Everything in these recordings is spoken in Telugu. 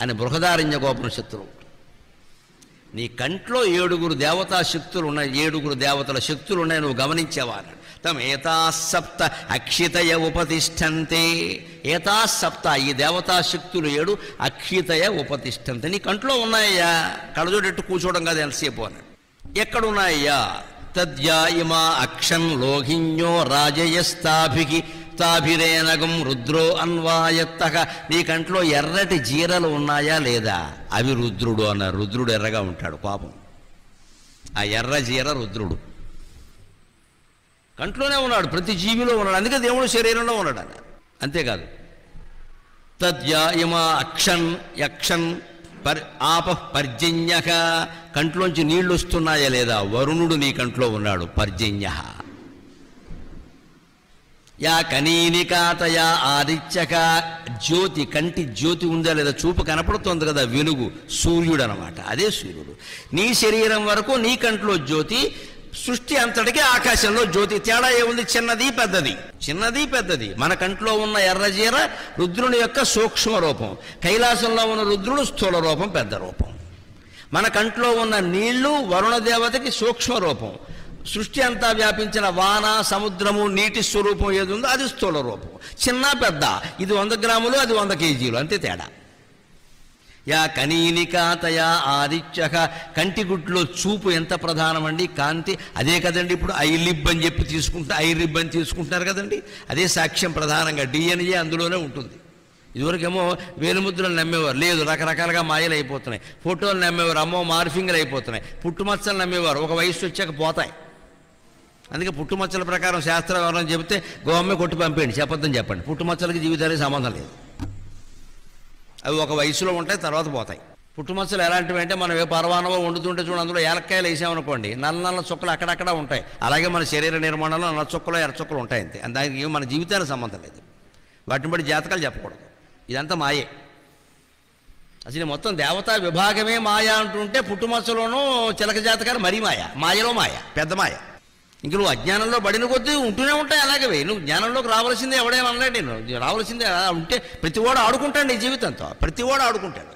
అని బృహదారణ్య గోపనిషత్తులు నీ కంట్లో ఏడుగురు దేవతా శక్తులు ఉన్నాయి ఏడుగురు దేవతల శక్తులు ఉన్నాయి నువ్వు గమనించావా అన్నాడు తమ ఏతా సప్త అక్షితయ ఉపతిష్టంతే ఏతా సప్త ఈ దేవతా శక్తులు ఏడు అక్షితయ ఉపతిష్టంతే నీ కంట్లో ఉన్నాయ్యా కళ్ళజోడెట్టు కూర్చోవడం కాదు ఎంతసేపు అన్నాడు ఎక్కడున్నాయ్యా తద్యా ఇమా అక్షన్ లోహిన్యో రాజయస్తాభికి తాభిరేనగం రుద్రో అన్వాయత్తక నీ కంట్లో ఎర్రటి జీరలు ఉన్నాయా లేదా అవి రుద్రుడు అన్నారు రుద్రుడు ఎర్రగా ఉంటాడు పాపం ఆ ఎర్ర జీర రుద్రుడు కంట్లోనే ఉన్నాడు ప్రతి జీవిలో ఉన్నాడు అందుకే దేవుడు శరీరంలో ఉన్నాడు అన్నారు అంతేకాదు తద్యా ఇమా అక్షన్ యక్షన్ పర్ ఆప పర్జన్య కంట్లోంచి నీళ్లు వస్తున్నాయా లేదా వరుణుడు నీ కంట్లో ఉన్నాడు పర్జన్య యా కనీనికాతయా ఆదిత్యక జ్యోతి కంటి జ్యోతి ఉందా లేదా చూపు కనపడుతోంది కదా వెలుగు సూర్యుడు అనమాట అదే సూర్యుడు నీ శరీరం వరకు నీ కంట్లో జ్యోతి సృష్టి అంతటికి ఆకాశంలో జ్యోతి తేడా ఏముంది చిన్నది పెద్దది చిన్నది పెద్దది మన కంట్లో ఉన్న ఎర్రజీర రుద్రుని యొక్క సూక్ష్మ రూపం కైలాసంలో ఉన్న రుద్రుడు స్థూల రూపం పెద్ద రూపం మన కంట్లో ఉన్న నీళ్లు వరుణ దేవతకి సూక్ష్మ రూపం సృష్టి అంతా వ్యాపించిన వాన సముద్రము నీటి స్వరూపం ఏది ఉందో అది స్థూల రూపం చిన్న పెద్ద ఇది వంద గ్రాములు అది వంద కేజీలు అంతే తేడా యా కనీనికాతయా ఆదిత్య కంటిగుట్లో చూపు ఎంత ప్రధానమండి కాంతి అదే కదండి ఇప్పుడు ఐ లిబ్ అని చెప్పి తీసుకుంటే ఐ రిబ్ అని తీసుకుంటున్నారు కదండి అదే సాక్ష్యం ప్రధానంగా డిఎన్ఏ అందులోనే ఉంటుంది ఇదివరకేమో వేలుముద్రలు నమ్మేవారు లేదు రకరకాలుగా మాయలు అయిపోతున్నాయి ఫోటోలు నమ్మేవారు అమ్మో మార్ఫింగ్లు అయిపోతున్నాయి పుట్టుమచ్చలు నమ్మేవారు ఒక వయసు వచ్చాక పోతాయి అందుకే పుట్టుమచ్చల ప్రకారం శాస్త్ర వివరణ చెబితే గోమ్మ కొట్టి పంపేయండి చెప్పొద్దని చెప్పండి పుట్టుమచ్చలకి జీవితానికి సంబంధం లేదు అవి ఒక వయసులో ఉంటాయి తర్వాత పోతాయి పుట్టుమచ్చలు ఎలాంటివి అంటే మనం ఏ పరవానమో వండుతుంటే చూడండి అందులో ఏలక్కాయలు వేసామనుకోండి నల్ల నల్ల చుక్కలు అక్కడక్కడ ఉంటాయి అలాగే మన శరీర నిర్మాణంలో నల్ల చుక్కలు ఎర్ర చుక్కలు ఉంటాయి అంతే దానికి ఏం మన జీవితానికి సంబంధం లేదు వాటిని బట్టి జాతకాలు చెప్పకూడదు ఇదంతా మాయే అసలు ఈ మొత్తం దేవతా విభాగమే మాయ అంటుంటే పుట్టుమచ్చలోనూ చిలక జాతకాలు మరీ మాయ మాయలో మాయ పెద్ద మాయ ఇంక నువ్వు అజ్ఞానంలో పడిన కొద్దీ ఉంటూనే ఉంటాయి అలాగే నువ్వు జ్ఞానంలోకి రావాల్సిందే ఎవడేమో అనలేడు నేను రావాల్సిందే అలా ఉంటే ప్రతి వాడు ఆడుకుంటాడు నీ జీవితంతో ప్రతి వాడు ఆడుకుంటాడు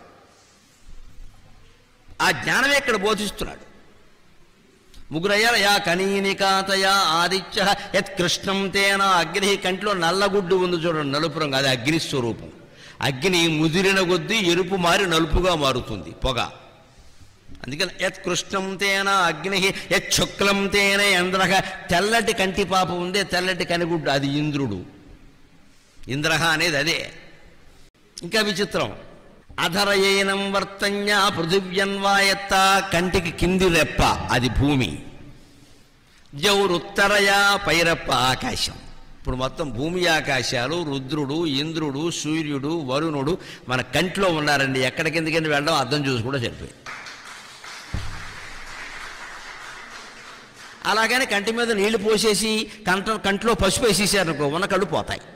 ఆ జ్ఞానమే ఇక్కడ బోధిస్తున్నాడు ముగ్గురయ్యారు యా కనీనికాతయా ఆదిత్య యత్ కృష్ణం తేన అగ్ని కంటిలో నల్లగుడ్డు ఉంది చూడండి నలుపు రంగు అది అగ్ని స్వరూపం అగ్ని ముదిరిన కొద్దీ ఎరుపు మారి నలుపుగా మారుతుంది పొగ అందుకని యత్ కృష్ణం తేన అగ్ని యత్ శుక్లం తేన ఇంద్ర తెల్లటి కంటి పాప ఉందే తెల్లటి కనిగుడ్డు అది ఇంద్రుడు ఇంద్ర అనేది అదే ఇంకా విచిత్రం అధరయనం వర్తన్య పృథివ్యన్వాయత్త కంటికి కింది రెప్ప అది భూమి జౌరుత్తరయా పైరప్ప ఆకాశం ఇప్పుడు మొత్తం భూమి ఆకాశాలు రుద్రుడు ఇంద్రుడు సూర్యుడు వరుణుడు మన కంటిలో ఉన్నారండి ఎక్కడికి ఎందుకని వెళ్ళడం అర్థం చూసి కూడా సరిపోయింది అలాగని కంటి మీద నీళ్లు పోసేసి కంట కంట్లో పసుపు వేసేసారనుకో ఉన్న కళ్ళు పోతాయి